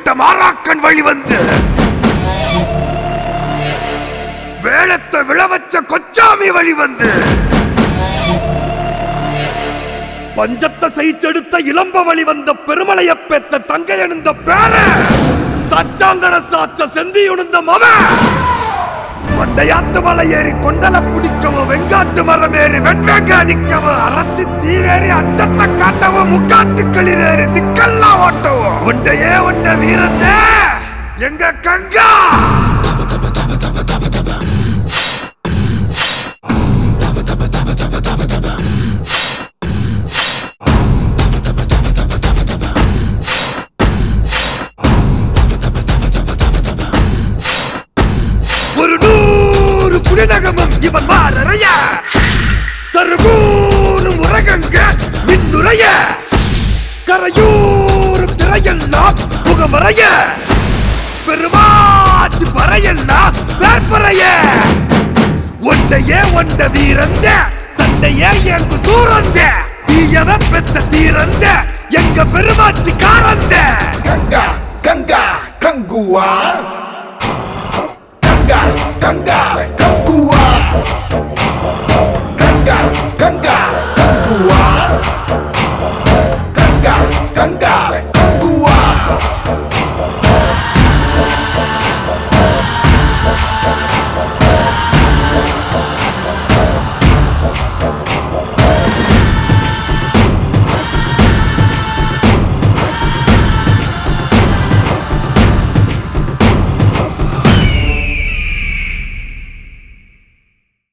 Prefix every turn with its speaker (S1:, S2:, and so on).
S1: விட்ட மாறாக்கன் வழி வந்து வேளத்தை விழவச்ச கொச்சாமி வழி வந்து பஞ்சத்தை சைச்செடுத்த இளம்ப வழி வந்த பெருமலைய பெத்த தங்கை அணிந்த பேர சச்சாங்கன சாச்ச செந்தி உணர்ந்த மவ கொண்டையாத்து மலை ஏறி கொண்டல பிடிக்கவும் வெங்காட்டு மரம் ஏறி வெண்வேங்க அடிக்கவும் அறத்தி தீவேறி அச்சத்தை காட்டவும் முக்காட்டுக்களில் ஏறி திக்கெல்லாம் ஓட்டவும் ஒண்டையே ஒண்ட வீரந்தே எங்க கங்கா ஒரு நூறு புலிநகமும் இவன் மாறறைய சருகூரும் உரகங்க மின்னுரைய கரையூரும் திரையெல்லாம் முகமறைய பெருமாச்சு பறையெல்லாம் வேற்பறைய ஒன்றையே ஒண்ட வீரந்த சண்டையே எங்கு சூரந்த தீயவ பெத்த தீரந்த எங்க பெருமாச்சி காரந்த
S2: Ganga, Ganga, Kangua. Ganga, Ganga, Kangua.